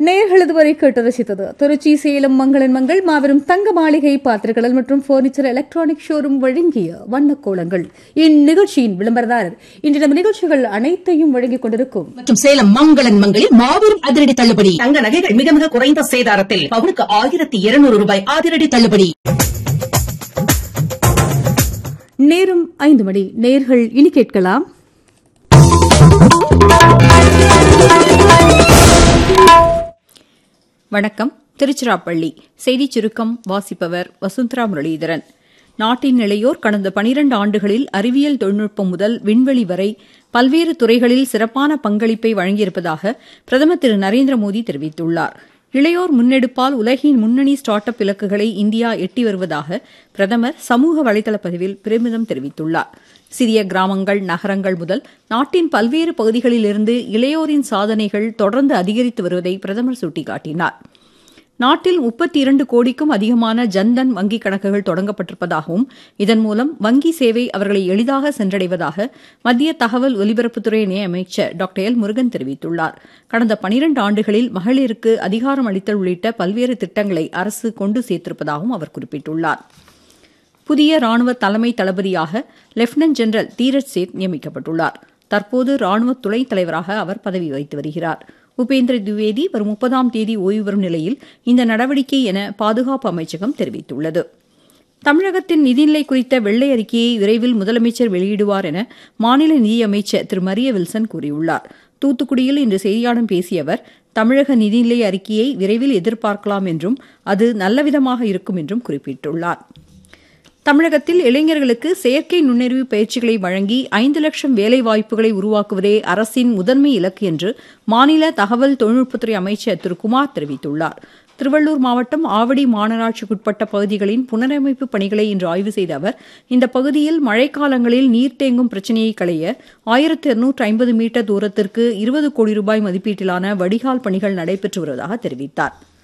நேர்களது வரை கேட்டு ரசித்தது திருச்சி சேலம் மங்களன் மங்கள் மாபெரும் தங்க மாளிகை பாத்திரக்கடல் மற்றும் பர்னிச்சர் எலக்ட்ரானிக் ஷோரூம் வழங்கிய வண்ணக்கோலங்கள் இந்நிகழ்ச்சியின் விளம்பரதாரர் இன்று நம்ம நிகழ்ச்சிகள் அனைத்தையும் வழங்கிக் கொண்டிருக்கும் மற்றும் சேலம் மங்களன் மங்களில் மாபெரும் அதிரடி தள்ளுபடி தங்க நகைகள் மிக மிக குறைந்த சேதாரத்தில் பவுனுக்கு ஆயிரத்தி இருநூறு ரூபாய் அதிரடி தள்ளுபடி நேரம் ஐந்து மணி நேர்கள் இனி கேட்கலாம் வணக்கம் திருச்சிராப்பள்ளி செய்திச் சுருக்கம் வாசிப்பவர் வசுந்தரா முரளிதரன் நாட்டின் இளையோர் கடந்த பனிரண்டு ஆண்டுகளில் அறிவியல் தொழில்நுட்பம் முதல் விண்வெளி வரை பல்வேறு துறைகளில் சிறப்பான பங்களிப்பை வழங்கியிருப்பதாக பிரதமர் திரு நரேந்திர மோடி தெரிவித்துள்ளார் இளையோர் முன்னெடுப்பால் உலகின் முன்னணி ஸ்டார்ட் அப் இலக்குகளை இந்தியா எட்டி வருவதாக பிரதமர் சமூக வலைதள பதிவில் பெருமிதம் தெரிவித்துள்ளார் சிறிய கிராமங்கள் நகரங்கள் முதல் நாட்டின் பல்வேறு பகுதிகளிலிருந்து இளையோரின் சாதனைகள் தொடர்ந்து அதிகரித்து வருவதை பிரதமர் சுட்டிக்காட்டினார் நாட்டில் முப்பத்தி இரண்டு கோடிக்கும் அதிகமான ஜன்தன் வங்கிக் கணக்குகள் தொடங்கப்பட்டிருப்பதாகவும் இதன் மூலம் வங்கி சேவை அவர்களை எளிதாக சென்றடைவதாக மத்திய தகவல் ஒலிபரப்புத்துறை இணையமைச்சர் டாக்டர் எல் முருகன் தெரிவித்துள்ளார் கடந்த பனிரண்டு ஆண்டுகளில் மகளிருக்கு அதிகாரம் அளித்தல் உள்ளிட்ட பல்வேறு திட்டங்களை அரசு கொண்டு சேர்த்திருப்பதாகவும் அவர் குறிப்பிட்டுள்ளார் புதிய ராணுவ தலைமை தளபதியாக லெப்டினன்ட் ஜெனரல் தீரஜ் சேத் நியமிக்கப்பட்டுள்ளார் தற்போது ராணுவ துணைத் தலைவராக அவர் பதவி வகித்து வருகிறார் உபேந்திர திவேதி வரும் முப்பதாம் தேதி ஓய்வு பெறும் நிலையில் இந்த நடவடிக்கை என பாதுகாப்பு அமைச்சகம் தெரிவித்துள்ளது தமிழகத்தின் நிதிநிலை குறித்த வெள்ளை அறிக்கையை விரைவில் முதலமைச்சர் வெளியிடுவார் என மாநில நிதியமைச்சர் திரு மரிய வில்சன் கூறியுள்ளார் தூத்துக்குடியில் இன்று செய்தியாளர்களிடம் பேசிய அவர் தமிழக நிதிநிலை அறிக்கையை விரைவில் எதிர்பார்க்கலாம் என்றும் அது நல்லவிதமாக இருக்கும் என்றும் குறிப்பிட்டுள்ளார் தமிழகத்தில் இளைஞர்களுக்கு செயற்கை நுண்ணறிவு பயிற்சிகளை வழங்கி ஐந்து லட்சம் வேலை வாய்ப்புகளை உருவாக்குவதே அரசின் முதன்மை இலக்கு என்று மாநில தகவல் தொழில்நுட்பத்துறை அமைச்சர் திரு குமார் தெரிவித்துள்ளார் திருவள்ளூர் மாவட்டம் ஆவடி மாநகராட்சிக்குட்பட்ட பகுதிகளின் புனரமைப்பு பணிகளை இன்று ஆய்வு செய்த அவர் இந்த பகுதியில் மழைக்காலங்களில் நீர் தேங்கும் பிரச்சினையை களைய ஆயிரத்து இருநூற்று ஐம்பது மீட்டர் தூரத்திற்கு இருபது கோடி ரூபாய் மதிப்பீட்டிலான வடிகால் பணிகள் நடைபெற்று வருவதாக தெரிவித்தாா்